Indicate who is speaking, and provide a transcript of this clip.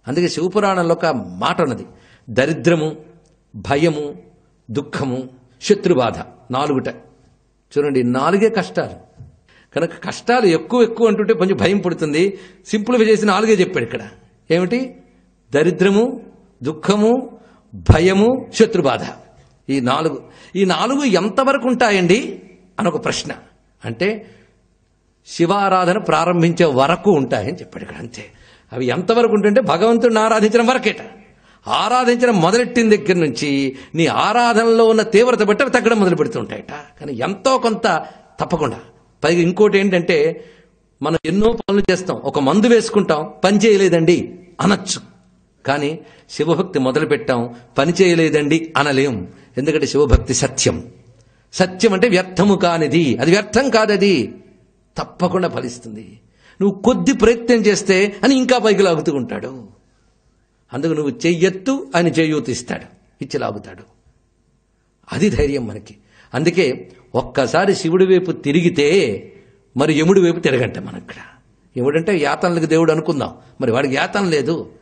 Speaker 1: అందుకే శివపురాణంలో ఒక మాట ఉన్నది దరిద్రము భయము దుఃఖము శత్రుబాధ నాలుగుట చూడండి నాలుగే కష్టాలు కనుక కష్టాలు ఎక్కువ ఎక్కువ అంటుంటే కొంచెం భయం పుడుతుంది సింపుల్గా చేసి నాలుగే చెప్పాడు ఇక్కడ ఏమిటి దరిద్రము దుఃఖము భయము శత్రుబాధ ఈ నాలుగు ఈ నాలుగు ఎంతవరకు ఉంటాయండి అని ఒక ప్రశ్న అంటే శివారాధన ప్రారంభించే వరకు ఉంటాయని చెప్పాడు ఇక్కడ అంతే అవి ఎంతవరకు ఉంటుంటే భగవంతుడిని ఆరాధించడం వరకేట ఆరాధించడం మొదలెట్టిన దగ్గర నుంచి నీ ఆరాధనలో ఉన్న తీవ్రత బట్టి అవి తగ్గడం మొదలు పెడుతుంటాయట కానీ ఎంతో కొంత తప్పకుండా పైగా ఇంకోటి ఏంటంటే మనం ఎన్నో పనులు చేస్తాం ఒక మందు వేసుకుంటాం పని చేయలేదండి అనొచ్చు కానీ శివభక్తి మొదలు పెట్టాం పని చేయలేదండి అనలేం ఎందుకంటే శివభక్తి సత్యం సత్యం అంటే వ్యర్థము కానిది అది వ్యర్థం కాదది తప్పకుండా ఫలిస్తుంది నువ్వు కొద్ది ప్రయత్నం చేస్తే అని ఇంకా పైకి లాగుతూ ఉంటాడు అందుకు నువ్వు చెయ్యెత్తు ఆయన చేయూతిస్తాడు ఇచ్చి లాగుతాడు అది ధైర్యం మనకి అందుకే ఒక్కసారి శివుడి వైపు తిరిగితే మరి యముడి వైపు తిరగంట మనం ఇక్కడ యముడంటే యాతనలకు దేవుడు అనుకుందాం మరి వాడికి యాతన లేదు